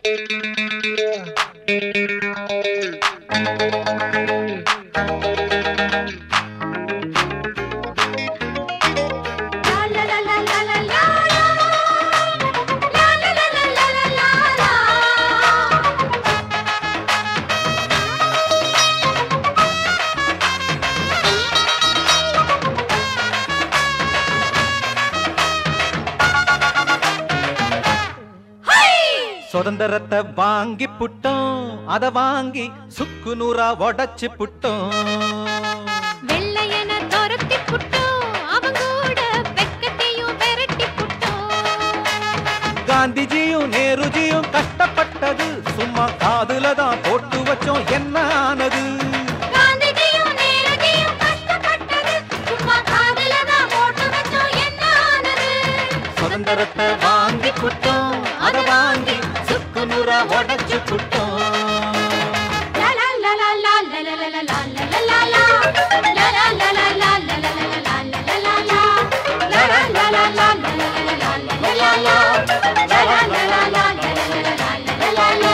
சுதந்திரத்தை வாங்கி புட்டோம் அத வாங்கி சுக்கு நூறா உடைச்சு புட்டோம் வெள்ளையன துரத்தி புட்டோம் அவங்க கூட வெக்கத்தையும் விரட்டி புட்டோம் காந்திஜியும் நேருஜியும் கஷ்டப்பட்டது சும்மா காதுல தான் போட்டு வச்சோம் என்ன ஆனது காந்திஜியும் நேருஜியும் கஷ்டப்பட்டது சும்மா காதுல தான் போட்டு வச்சோம் என்ன ஆனது சுதந்திரத்தை வாங்கி புட்டோம் அத வாங்கி சுக்கு நூறா உடைச்சு புட்டோம் லா லா லா லா லா லா லா லா லா லா லா லா. லா லா லா லா லா லா லா லா லா லா லா லா லா. லா லா லா லா லா லா லா லா லா லா லா லா. லா லா லா லா லா லா லா லா லா லா லா.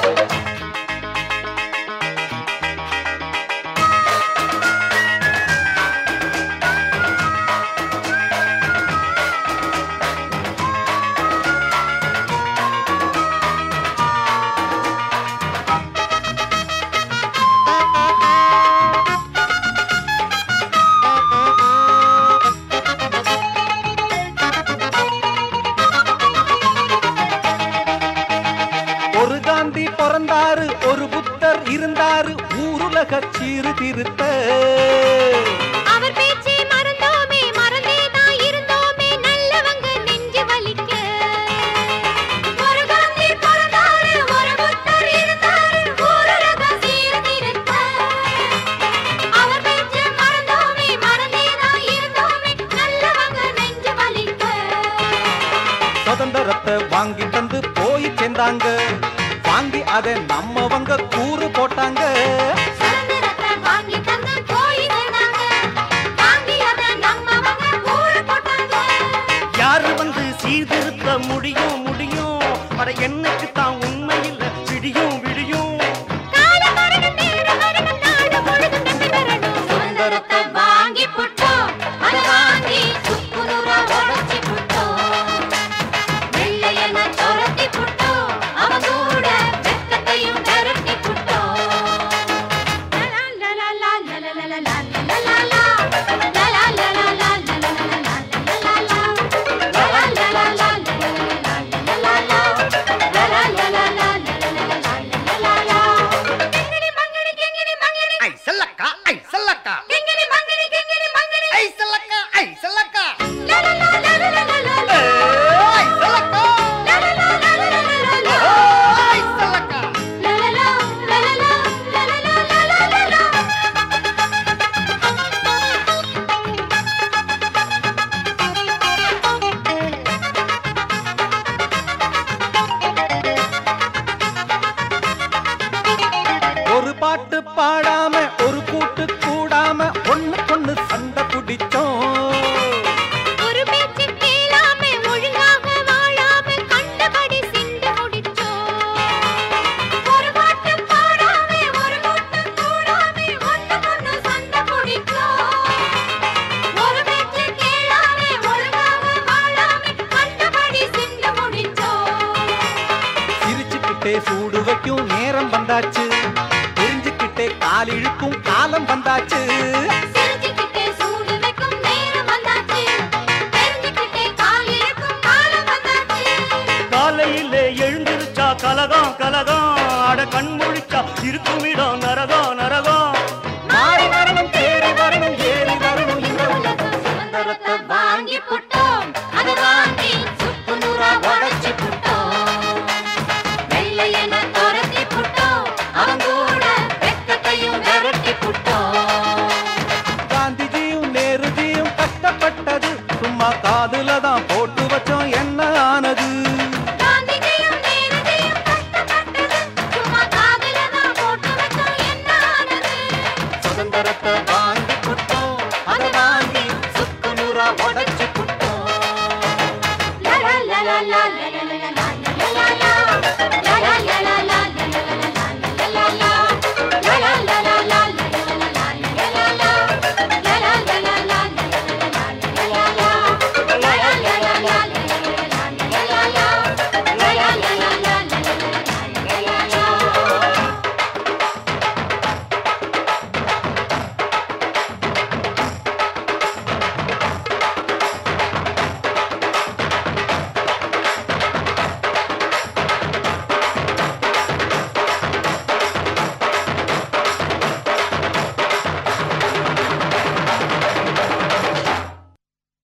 ஒரு காந்தி பிறந்தாரு ஒரு புத்தர் இருந்தாரு ஊருலக சீர்திருத்த அவர் பேச்சை மறந்தோமே மறந்தே தான் இருந்தோமே நல்லவங்க நெஞ்சு வலிக்க ஒரு காந்தி பிறந்தாரு ஒரு புத்தர் இருந்தாரு ஊரக சீர்திருத்த அவர் பேச்சை மறந்தோமே மறந்தே தான் இருந்தோமே நல்லவங்க நெஞ்சு வலிக்க சுதந்திரத்தை வாங்கி தந்து போய் சேர்ந்தாங்க வாங்கி அதை நம்மவங்க கூறு போட்டாங்க சுதந்திரத்தை வாங்கி தந்து போய் சேர்ந்தாங்க வாங்கி அதை நம்மவங்க கூறு போட்டாங்க யாரு வந்து சீர்திருத்த முடியும் முடியும் அட என்னைக்கு தான் உண்மையில் விடியும் விடியும் கால மரணம் நேர மரணம் நாடு முழுதும் வெற்றி பெறணும். சுதந்திரத்தை வாங்கி புட்டோம், அதை வாங்கி சுக்குநூறா உடைச்சி புட்டோம். வெள்ளையன துரத்தி புட்டோம், அவன் கூட வெட்கத்தையும் விரட்டி புட்டோம். லலா லலா லா லலா லலா லா லலா லா. லலா லலா லா லலா லலா லா லலா லா. லலா லலா லா லலா லலா லா லலா லா. லலா லலா லா லலா லலா லா லலா லா. கிங்கிணி மங்கிணி கிங்கிணி மங்கிணி ஐ செல்லக்கா ஐ செல்லக்கா கிங்கிணி மங்கிணி கிங்கிணி மங்கிணி ஐ செல்லக்கா ஐ செல்லக்கா லலா லா லலா லலா லலா. ஐ செல்லக்கா லலா லா லலா லலா லலா. ஐ செல்லக்கா லலலா லலலா லலலா லலலா. ஒரு பாட்டு பாடாம ஒரு கூட்டு கூடாம ஒண்ணு பொண்ணு சண்டை பிடிச்சோம் ஒரு பேச்சு கேளாம ஒழுங்காக வாழாம கண்டபடி சிந்து முடிச்சோம் ஒரு பாட்டு பாடாம ஒரு கூட்டு கூடாம ஒண்ணு பொண்ணு சண்டை பிடிச்சோம் ஒரு பேச்சு கேளாம ஒழுங்காக வாழாம கண்டபடி சிந்து முடிச்சோம் சிரிச்சுக்கிட்டே சூடு வைக்கும் நேரம் வந்தாச்சு தெரிஞ்சுக்கிட்டே கால் இழுக்கும் காலம் வந்தாச்சு சிரிச்சுக்கிட்டே சூடு வைக்கும் நேரம் வந்தாச்சு தெரிஞ்சுக்கிட்டே கால் இழுக்கும் காலம் வந்தாச்சு காலையிலே எழுந்திருச்சா கலகம் கலகம் அட கண் முழிச்சா இருக்கும் இடம் நரகம் நரகம்